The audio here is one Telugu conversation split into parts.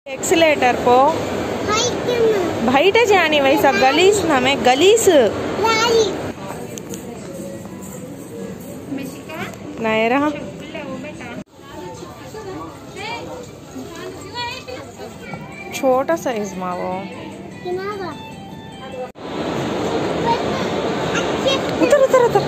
एक्सीलेटर पो బయట జాని వైసా గలీస్ నామే గలీస్ नायरा छोटा साइज मा वो उतर उतर उतर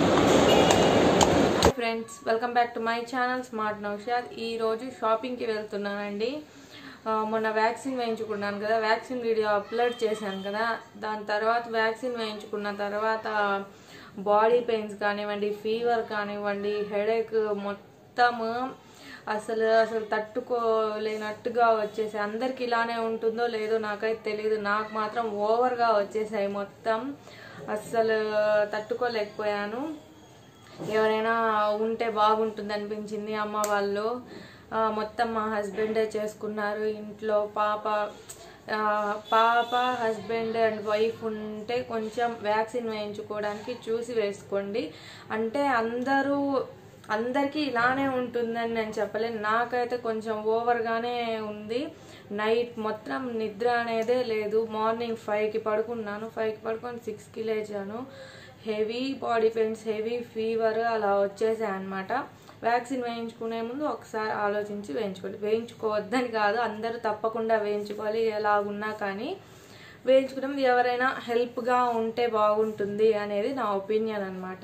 friends welcome back to my channel smart Naushad ఈ రోజు షాపింగ్కి వెళ్తున్నానండి ఆ, మొన్న వ్యాక్సిన్ వేయించుకున్నాను కదా వ్యాక్సిన్ వీడియో అప్లోడ్ చేశాను కదా దాని తర్వాత వ్యాక్సిన్ వేయించుకున్న తర్వాత బాడీ పెయిన్స్ కానివ్వండి ఫీవర్ కానివ్వండి హెడేక్ మొత్తము అసలు అసలు తట్టుకోలేనట్టుగా వచ్చేసి అందరికి ఇలానే ఉంటుందో లేదో నాకైతే తెలియదు నాకు మాత్రం ఓవర్గా వచ్చేసాయి మొత్తం అస్సలు తట్టుకోలేకపోయాను ఎవరైనా ఉంటే బాగుంటుంది అనిపించింది అమ్మ వాళ్ళు ఆ, మొత్తం మా హస్బెండే చేసుకున్నారు ఇంట్లో పాప ఆ, పాప హస్బెండ్ అండ్ వైఫ్ ఉంటే కొంచెం వ్యాక్సిన్ వేయించుకోవడానికి చూసి వేసుకోండి అంటే అందరూ అందరికీ ఇలానే ఉంటుందని నేను చెప్పలేను నాకైతే కొంచెం ఓవర్గానే ఉంది నైట్ మొత్తం నిద్ర అనేదే లేదు మార్నింగ్ ఫైవ్కి పడుకున్నాను ఫైవ్కి పడుకొని సిక్స్కి లేచాను heavy body pains heavy fever అలా వచ్చేసాయి అనమాట వ్యాక్సిన్ వేయించుకునే ముందు ఒకసారి ఆలోచించి వేయించుకోవాలి వేయించుకోవద్దని కాదు అందరూ తప్పకుండా వేయించుకోవాలి ఎలాగున్నా కానీ వేయించుకునే ముందు ఎవరైనా హెల్ప్గా ఉంటే బాగుంటుంది అనేది నా ఒపీనియన్ అనమాట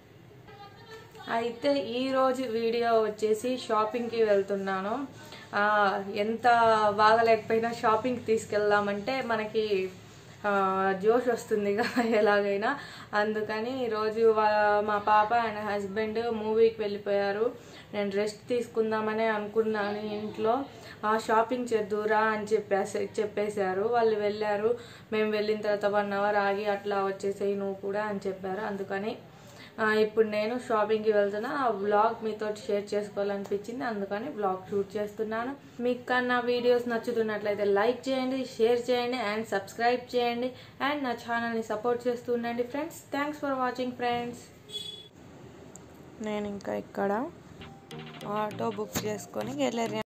అయితే ఈరోజు వీడియో వచ్చేసి షాపింగ్కి వెళ్తున్నాను ఆ, ఎంత బాగలేకపోయినా షాపింగ్కి తీసుకెళ్దామంటే మనకి ఆ, జోష్ వస్తుంది కదా ఎలాగైనా అందుకని ఈరోజు వా- మా పాప అండ్ హస్బెండ్ మూవీకి వెళ్ళిపోయారు నేను రెస్ట్ తీసుకుందామని అనుకున్నాను ఇంట్లో ఆ షాపింగ్ చేద్దురా అని చెప్పేసి చెప్పేశారు వాళ్ళు వెళ్ళారు మేము వెళ్ళిన తర్వాత వన్ అవర్ ఆగి అట్లా వచ్చేసేయి నువ్వు కూడా అని చెప్పారు అందుకని ఆ, ఇప్పుడు నేను షాపింగ్కి వెళ్తున్నా ఆ బ్లాగ్ మీతో షేర్ చేసుకోవాలనిపించింది అందుకని బ్లాగ్ షూట్ చేస్తున్నాను మీకు కన్నా వీడియోస్ నచ్చుతున్నట్లయితే లైక్ చేయండి షేర్ చేయండి అండ్ సబ్స్క్రైబ్ చేయండి అండ్ నా ఛానల్ని సపోర్ట్ చేస్తూ ఉండండి friends thanks for watching friends నేను ఇంకా ఇక్కడ ఆటో బుక్ చేసుకొని గెలరి